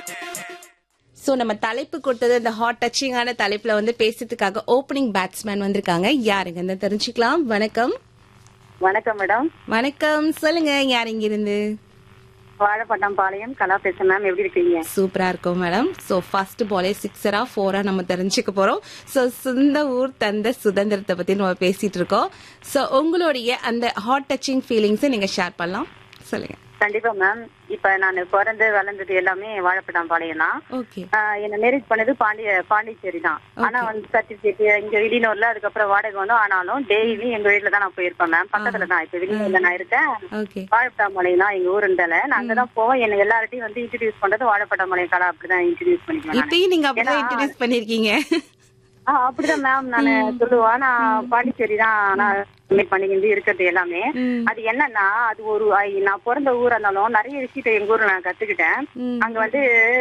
So நம்ம தலைப்பு கொடுத்தது இந்த ஹாட் டச்சிங்கான தலைப்புல வந்து பேசுறதுக்காக ஓப்பனிங் பேட்ஸ்மேன் வந்திருக்காங்க யாருங்க இந்த தெரிஞ்சுக்கலாம் வணக்கம் வணக்கம் மேடம் வணக்கம் சொல்லுங்க யார் இங்க இருந்து வாழைப்பட்டம் பாளையம் கலா பேசுறேன் மேம் எப்படி இருக்கீங்க சூப்பரா இருக்கும் மேடம் சோ ஃபர்ஸ்ட் பாலே சிக்ஸரா ஃபோரா நம்ம தெரிஞ்சுக்க போறோம் சோ சொந்த ஊர் தந்த சுதந்திரத்தை பத்தி நம்ம பேசிட்டு இருக்கோம் சோ உங்களுடைய அந்த ஹாட் டச்சிங் ஃபீலிங்ஸை நீங்க ஷேர் பண்ணலாம் சொல்லுங்க கண்டிப்பா மேம் இப்ப நான் பிறந்து வளர்ந்தது எல்லாமே வாழைப்பட்டம் பாளையம் தான் ஓகே ஆஹ் என்ன மேரேஜ் பண்ணது பாண்டிய பாண்டிச்சேரி தான் ஆனா வந்து சர்டிபிகேட் இங்க வெளியூர்ல அதுக்கப்புறம் வாடகை வந்தோம் ஆனாலும் டெய்லி எங்க வீட்டுல தான் நான் போயிருப்பேன் மேம் பக்கத்துல தான் இப்ப வெளியூர்ல நான் இருக்கேன் ஓகே வாழைப்பட்டாம்பாளையம் தான் எங்க ஊருந்தால நான் அங்கதான் போவோம் என்ன எல்லார்ட்டையும் வந்து இன்ட்ரடியூஸ் பண்றது வாழைப்பட்டாம்பாளையம் கலா அப்படிதான் இன்ட்ரடியூஸ் பண்ணிக்குவேன் நானு. இப்பயும் நீங்க அப்படிதான் ஏன்னா- இன்ட்ரடியூஸ் பண்ணிருக்கீங்க ஆ, அப்படிதான் மேம் நான் சொல்லுவேன் நான் பாண்டிச்சேரி தான் நான் submit பண்ணிக்கிட்டு இருக்கிறது எல்லாமே ம். அது என்னன்னா அது ஒரு ஐ- நான் பிறந்த ஊரா இருந்தாலும் நிறைய விஷயத்த எங்க ஊர்ல நான் கத்துக்கிட்டேன் ம். அங்க வந்து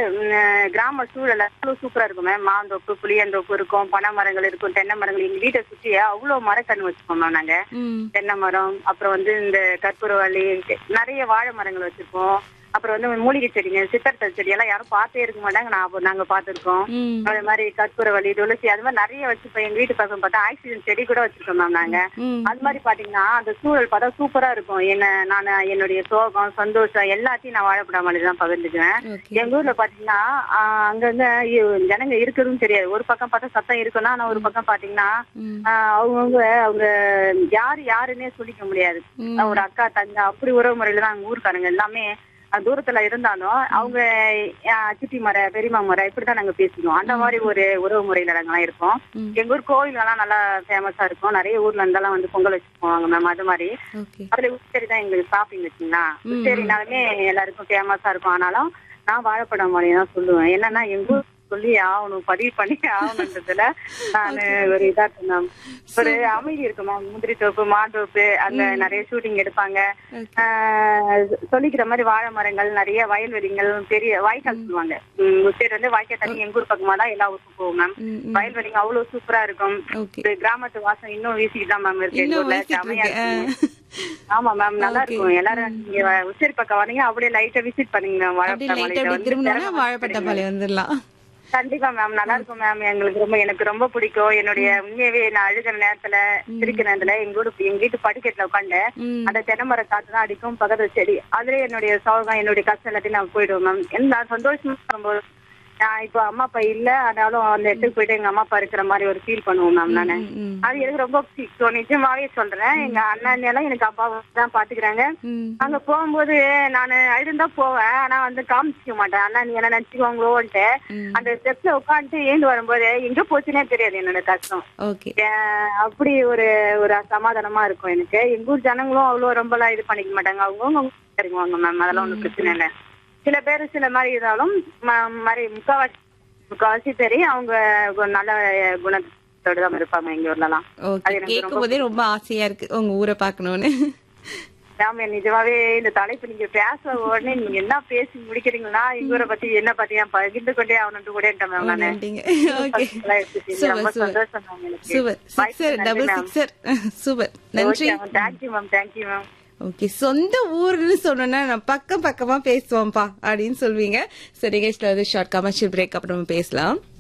ம், கிராம சூழல் அவ்வளவு சூப்பரா இருக்கும் மேம் மாந்தோப்பு புளியந்தோப்பு இருக்கும் பனை மரங்கள் இருக்கும் தென்னை மரங்கள் எங்க வீட்டை சுத்தி அவ்வளவு மரக்கன்று வச்சிருக்கோம் மேம் நாங்க ம் தென்னை மரம் அப்புறம் வந்து இந்த கற்பூரவள்ளி நிறைய வாழை மரங்கள் வச்சிருப்போம் அப்புறம் வந்து மூலிகை செடிங்க சித்தர்த்தல் செடி எல்லாம் யாரும் பார்த்தே இருக்க மாட்டாங்க நான் அப்ப- நாங்க பார்த்திருக்கோம் ம் அது மாதிரி கற்பூரவள்ளி துளசி அது மாதிரி நிறைய வச்சிருப்போம் எங்க வீட்டு பக்கம் பார்த்தா ஆக்சிஜன் செடி கூட வச்சிருக்கோம் மேம் நாங்க ம் அது மாதிரி பாத்தீங்கன்னா அந்த சூழல் பார்த்தா சூப்பரா இருக்கும் என்ன நான் என்னுடைய சோகம் சந்தோஷம் எல்லாத்தையும் நான் வாழப்படாமல் தான் பகிர்ந்துக்குவேன் ஓகே எங்க ஊர்ல பாத்தீங்கன்னா ஆஹ் அங்கங்க இ- ஜனங்க இருக்கிறதும் தெரியாது ஒரு பக்கம் பார்த்தா சத்தம் இருக்குன்னா ஆனா ஒரு பக்கம் பாத்தீங்கன்னா ம் ஆஹ் அவங்கவங்க அவங்க யாரு யாருன்னே சொல்லிக்க முடியாது ம். ஒரு அக்கா தங்க அப்படி உறவு முறையில தான் அங்க ஊருக்காரங்க எல்லாமே அஹ் தூரத்துல இருந்தாலும் அவங்க அஹ் சித்தி மர பெரியம்மா மர இப்படிதான் நாங்க பேசிக்குவோம் அந்த மாதிரி ஒரு உறவு முறையில நாங்கெல்லாம் இருக்கோம் ம். எங்க ஊர் கோயில்கள்லாம் நல்லா ஃபேமஸா இருக்கும் நிறைய ஊர்ல இருந்தெல்லாம் வந்து பொங்கல் வச்சு போவாங்க மேம் அது மாதிரி ஓகே அதுல உச்சேரி தான் எங்களுக்கு ஷாப்பிங் வச்சுங்களா ம். உச்சேரினாலுமே எல்லாருக்கும் ஃபேமஸா இருக்கும் ஆனாலும் நான் வாழைப்படம் மாதிரி தான் சொல்லுவேன் என்னன்னா எங்க ஊர் சொல்லி ஆகணும் பதிவு பண்ணி ஆகணுன்றதுல நான் ஒரு இதா இருந்தேன் ஒரு அமைதி இருக்கும் மேம் முந்திரி தோப்பு மாந்தோப்பு அங்க நிறைய ஷூட்டிங் எடுப்பாங்க ஓகே ஆஹ் சொல்லிக்கிற மாதிரி வாழை மரங்கள் நிறைய வயல்வெளிகள் பெரிய வாய்க்கால் சொல்லுவாங்க உம் உச்சேரி வந்து வாய்க்கால் தண்ணி எங்க ஊர் பக்கமா தான் எல்லா ஊருக்கும் போகும் மேம் ம் ம் வயல்வெளிங்க அவ்வளவு சூப்பரா இருக்கும் ஓகே ஒரு கிராமத்து வாசம் இன்னும் வீசிக்கிட்டு தான் மேம் இருக்கு எங்க இன்னும் ஊர்ல வீசிட்டு செமையா இருக்கு. இருக்கும் ஆமா மேம் நல்லா Okay. இருக்கும் எல்லாரும் நீங்க வ- உச்சேரி பக்கம் வரீங்க அப்படியே லைட்டா விசிட் பண்ணுங்க அப்படி லைட்டா வாழைப்பழம் அப்படி திரும்பினா வாழைப்பட்ட பாலை வந்துடலாம் கண்டிப்பா மேம் நல்லா இருக்கும் மேம் எங்களுக்கு ரொம்ப எனக்கு ரொம்ப பிடிக்கும் என்னுடைய உண்மையாவே நான் அழுகிற நேரத்துல சிரிக்கிற நேரத்துல எங்க ஊரு எங்க வீட்டு படிக்கட்டுல உட்காந்து ம் அந்த தென்னைமர காத்து தான் அடிக்கும் பக்கத்துல செடி அதுல என்னுடைய சோகம் என்னுடைய கஷ்டம் எல்லாத்தையும் நான் போயிடுவேன் மேம் என்ன சந்தோஷமா இருக்கும்போது நான் இப்போ அம்மா அப்பா இல்ல ஆனாலும் அந்த இடத்துக்கு போயிட்டு எங்க அம்மா அப்பா இருக்கிற மாதிரி ஒரு ஃபீல் பண்ணுவோம் மேம் நானு ம், ம் அது எனக்கு ரொம்ப பிடிக்கும் நிஜமாவே சொல்றேன் எங்க அண்ணன் எல்லாம் எனக்கு அப்பா தான் பாத்துக்கிறாங்க ம் அங்க போகும்போது நான் அழுந்தா போவேன் ஆனா வந்து காமிச்சிக்க மாட்டேன் அண்ணா நீ என்ன நினைச்சுக்கோங்களோன்ட்டு ம். அந்த ஸ்டெப்ல உட்காந்துட்டு ஏந்து வரும்போது எங்க போச்சுன்னே தெரியாது என்னோட கஷ்டம் ஓகே அஹ் அப்படி ஒரு ஒரு சமாதானமா இருக்கும் எனக்கு எங்க ஊர் ஜனங்களும் அவ்வளவு ரொம்பலாம் இது பண்ணிக்க மாட்டாங்க அவங்கவுங்க இறங்குவாங்க மேம் அதெல்லாம் ஒண்ணும் பிரச்சனை இல்லை சில பேர் சில மாதிரி இருந்தாலும் ம- மாதிரி முக்காவாசி முக்காவாசி பேரு அவங்க ஒரு நல்ல குணத்தோட தான் இருப்பாங்க எங்க ஊர்லலாம் ஓகே அது எனக்கு கேட்கும் போதே ரொம்ப ஆசையா இருக்கு உங்க ஊரை பார்க்கணும்னு ராம நிஜமாவே இந்த தலைப்பு நீங்க பேச உடனே நீங்க என்ன பேசி முடிக்கிறீங்களா எங்க ஊரை பத்தி என்ன பத்தி நான் பகிர்ந்து கொண்டே ஆகணும்னு கூட மேம் நானு நன்றிங்க ஓகே ரொம்ப சூப்பர் சூப்பர் சந்தோஷம் மேம் எனக்கு super sixer double sixer super நன்றி thank you ma'am thank you ma'am okay சொந்த ஊர்னு சொன்னோன்னா நான் பக்கம் பக்கமா பேசுவோம்ப்பா அப்படின்னு சொல்வீங்க சரி நிகழ்ச்சியில் வந்து ஷார்ட் கமர்ஷியல் பிரேக் அப்புறம் பேசலாம்